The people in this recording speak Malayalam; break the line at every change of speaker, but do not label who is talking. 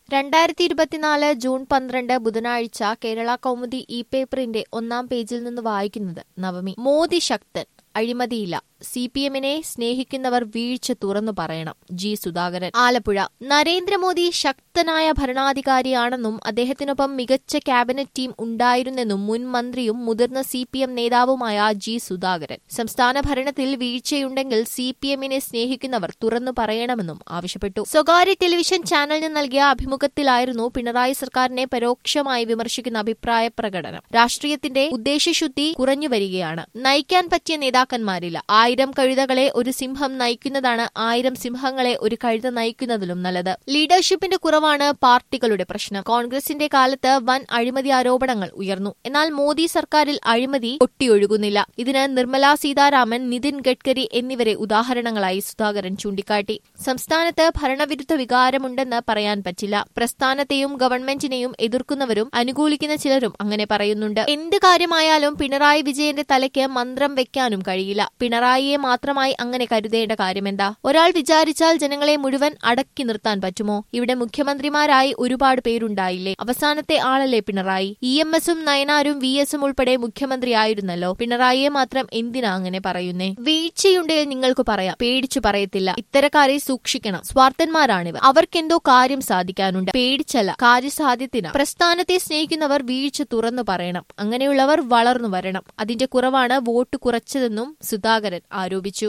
രണ്ടായിരത്തി ഇരുപത്തിനാല് ജൂൺ പന്ത്രണ്ട് ബുധനാഴ്ച കേരള കൗമുദി ഇ പേപ്പറിന്റെ ഒന്നാം പേജിൽ നിന്ന് വായിക്കുന്നത് നവമി മോദി ശക്തൻ അഴിമതിയില്ല സി പി എമ്മിനെ സ്നേഹിക്കുന്നവർ വീഴ്ച തുറന്നു പറയണം ജി സുധാകരൻ ആലപ്പുഴ നരേന്ദ്രമോദി ശക്തനായ ഭരണാധികാരിയാണെന്നും അദ്ദേഹത്തിനൊപ്പം മികച്ച ക്യാബിനറ്റ് ടീം ഉണ്ടായിരുന്നെന്നും മുൻ മന്ത്രിയും മുതിർന്ന സി പി എം നേതാവുമായ ജി സുധാകരൻ സംസ്ഥാന ഭരണത്തിൽ വീഴ്ചയുണ്ടെങ്കിൽ സി പി എമ്മിനെ സ്നേഹിക്കുന്നവർ തുറന്നു പറയണമെന്നും ആവശ്യപ്പെട്ടു സ്വകാര്യ ടെലിവിഷൻ ചാനലിന് നൽകിയ അഭിമുഖത്തിലായിരുന്നു പിണറായി സർക്കാരിനെ പരോക്ഷമായി വിമർശിക്കുന്ന അഭിപ്രായ പ്രകടനം രാഷ്ട്രീയത്തിന്റെ ഉദ്ദേശശുദ്ധി കുറഞ്ഞുവരികയാണ് നയിക്കാൻ പറ്റിയ നേതാക്കന്മാരില്ല ആയിരം കഴുതകളെ ഒരു സിംഹം നയിക്കുന്നതാണ് ആയിരം സിംഹങ്ങളെ ഒരു കഴുത നയിക്കുന്നതിലും നല്ലത് ലീഡർഷിപ്പിന്റെ കുറവാണ് പാർട്ടികളുടെ പ്രശ്നം കോൺഗ്രസിന്റെ കാലത്ത് വൻ അഴിമതി ആരോപണങ്ങൾ ഉയർന്നു എന്നാൽ മോദി സർക്കാരിൽ അഴിമതി ഒട്ടിയൊഴുകുന്നില്ല ഇതിന് നിർമ്മല സീതാരാമൻ നിതിൻ ഗഡ്കരി എന്നിവരെ ഉദാഹരണങ്ങളായി സുധാകരൻ ചൂണ്ടിക്കാട്ടി സംസ്ഥാനത്ത് ഭരണവിരുദ്ധ വികാരമുണ്ടെന്ന് പറയാൻ പറ്റില്ല പ്രസ്ഥാനത്തെയും ഗവൺമെന്റിനെയും എതിർക്കുന്നവരും അനുകൂലിക്കുന്ന ചിലരും അങ്ങനെ പറയുന്നുണ്ട് എന്ത് കാര്യമായാലും പിണറായി വിജയന്റെ തലയ്ക്ക് മന്ത്രം വെക്കാനും കഴിയില്ല പിണറായിയെ മാത്രമായി അങ്ങനെ കരുതേണ്ട കാര്യമെന്താ ഒരാൾ വിചാരിച്ചാൽ ജനങ്ങളെ മുഴുവൻ അടക്കി നിർത്താൻ പറ്റുമോ ഇവിടെ മുഖ്യമന്ത്രിമാരായി ഒരുപാട് പേരുണ്ടായില്ലേ അവസാനത്തെ ആളല്ലേ പിണറായി ഇ എം എസും നയനാരും വി എസും ഉൾപ്പെടെ മുഖ്യമന്ത്രിയായിരുന്നല്ലോ പിണറായിയെ മാത്രം എന്തിനാ അങ്ങനെ പറയുന്നേ വീഴ്ചയുണ്ടെങ്കിൽ നിങ്ങൾക്ക് പറയാം പേടിച്ചു പറയത്തില്ല ഇത്തരക്കാരെ സൂക്ഷിക്കണം സ്വാർത്ഥന്മാരാണിവർ അവർക്കെന്തോ കാര്യം സാധിക്കാനുണ്ട് പേടിച്ചല്ല കാര്യസാധ്യത്തിന് പ്രസ്ഥാനത്തെ സ്നേഹിക്കുന്നവർ വീഴ്ച തുറന്നു പറയണം അങ്ങനെയുള്ളവർ വളർന്നു വരണം അതിന്റെ കുറവാണ് വോട്ട് കുറച്ചതെന്നും സുധാകരൻ ആരോപിച്ചു